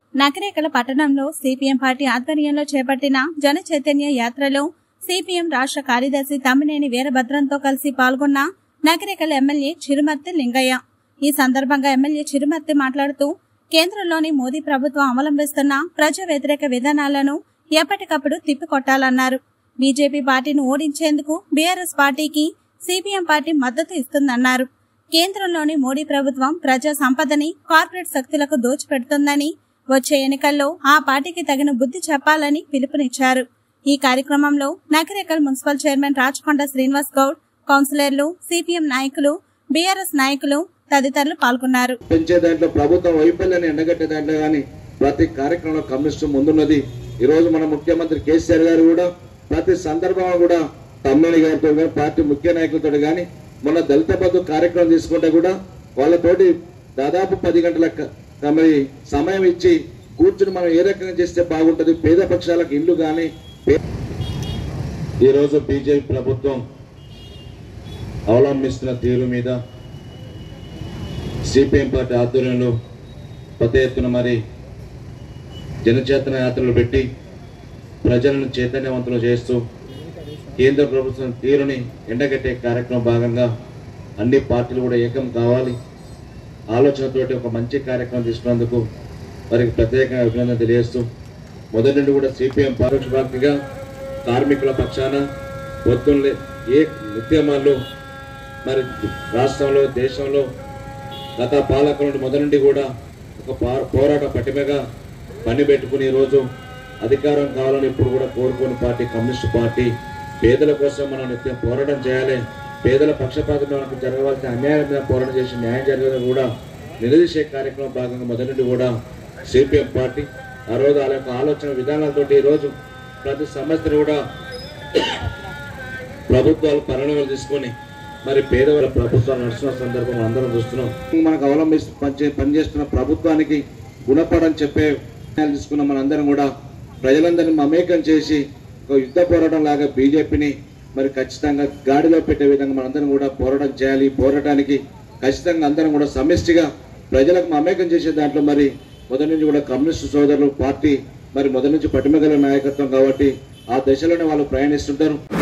నకరేకల పట్టణంలో CPM party ఆధ్వర్యంలో చేపట్టిన జన చైతన్య యాత్రలో సిపిఎం రాష్ట్ర కార్యదర్శి తమ్మినేని వీరభద్రంతో కలిసి పాల్గొన్న నకరేకల ఎమ్మెల్యే చిరుమర్తి లింగయ్య ఈ సందర్భంగా ఎమ్మెల్యే చిరుమర్తి మాట్లాడుతూ కేంద్రంలోని మోదీ ప్రభుత్వం అవలంబిస్తున్న ప్రజా వ్యతిరేక విధానాలను ఎప్పటికప్పుడు తిప్పికొట్టాలన్నారు బీజేపీ పార్టీని ఓడించేందుకు బీఆర్ఎస్ పార్టీకి సిపిఎం పార్టీ మద్దతు ఇస్తుందన్నారు కేంద్రంలోని మోడీ ప్రభుత్వం ప్రజా సంపదని కార్పొరేట్ శక్తులకు దోచిపెడుతుందని వచ్చే ఎన్నికల్లో ఆ పార్టీకి తగిన బుద్ధి చెప్పాలని పిలుపునిచ్చారు ఈ కార్యక్రమంలో నకరేకల్ మున్సిపల్ చైర్మన్ రాచకొండ శ్రీనివాస్ గౌడ్ కౌన్సిలర్లు సిపిఎం నాయకులు బీఆర్ఎస్ నాయకులు తదితరులు పాల్గొన్నారు పెంచే దాంట్లో ప్రభుత్వం వైఫల్యాన్ని ఎండగట్టే దాంట్లో కానీ ప్రతి కార్యక్రమంలో కమ్యూనిస్టు ముందున్నది ఈ రోజు మన ముఖ్యమంత్రి కేసీఆర్ గారు కూడా ప్రతి సందర్భంలో కూడా తమ్మిడి గారితో కానీ పార్టీ ముఖ్య నాయకులతో కానీ మొన్న దళిత బంధు కార్యక్రమం తీసుకుంటే కూడా వాళ్ళతోటి దాదాపు పది గంటల క- మరి సమయం ఇచ్చి కూర్చుని మనం ఏ రకంగా చేస్తే బాగుంటది పేద పక్షాలకు ఇల్లు కానీ ఈ రోజు బీజేపీ ప్రభుత్వం అవలంబిస్తున్న తీరు మీద సిపిఎం పార్టీ ఆధ్వర్యంలో పెద్ద ఎత్తున మరి జనచేతన యాత్రలు పెట్టి ప్రజలను చైతన్యవంతులు చేస్తూ కేంద్ర ప్రభుత్వం తీరుని ఎండగట్టే కార్యక్రమం భాగంగా అన్ని పార్టీలు కూడా ఏకం కావాలి ఆలోచనతోటి ఒక మంచి కార్యక్రమం తీసుకున్నందుకు వారికి ప్రత్యేకంగా అభినందన తెలియజేస్తూ మొదటి నుండి కూడా సిపిఎం పరోక్ష పార్టీగా కార్మికుల పక్షాన పొద్దున్నే ఏ ఉద్యమాల్లో మరి రాష్ట్రంలో దేశంలో గత పాలకుల నుండి మొదటి నుండి కూడా ఒక పా- పోరాట పటిమగా పని పెట్టుకుని ఈరోజు అధికారం కావాలని ఇప్పుడు కూడా కోరుకుని పార్టీ కమ్యూనిస్ట్ పార్టీ పేదల కోసం మనం నిత్యం పోరాటం చేయాలి పేదల పక్షపాతం మనకు జరగవలసిన అన్యాయం మీద పోరాటం చేసి న్యాయం జరగదని కూడా నిలదీసే కార్యక్రమం భాగంగా మొదటి నుండి కూడా సిపిఎం పార్టీ ఆ రోజు వాళ్ళ యొక్క ఆలోచన విధానాలతోటి ఈరోజు ప్రతి సమస్యను కూడా ప్రభుత్వాలు పరిణామాలు తీసుకొని మరి పేదవాళ్ళ ప్రభుత్వాలు నడుస్తున్న సందర్భం అందరం చూస్తున్నాం మనకు అవలంబిస్తూ పనిచే పనిచేస్తున్న ప్రభుత్వానికి గుణపడని చెప్పే నిర్ణయాలు తీసుకున్న మనందరం కూడా ప్రజలందరినీ మమేకం చేసి ఒక యుద్ధ పోరాటం లాగా బీజేపీని మరి ఖచ్చితంగా గాడిలో పెట్టే విధంగా మనందరం కూడా పోరాటం చేయాలి ఈ పోరాటానికి ఖచ్చితంగా అందరం కూడా సమిష్టిగా ప్రజలకు మమేకం చేసే దాంట్లో మరి మొదటి నుంచి కూడా కమ్యూనిస్టు సోదరులు పార్టీ మరి మొదటి నుంచి పటిమగల నాయకత్వం కాబట్టి ఆ దశలోనే వాళ్ళు ప్రయాణిస్తుంటారు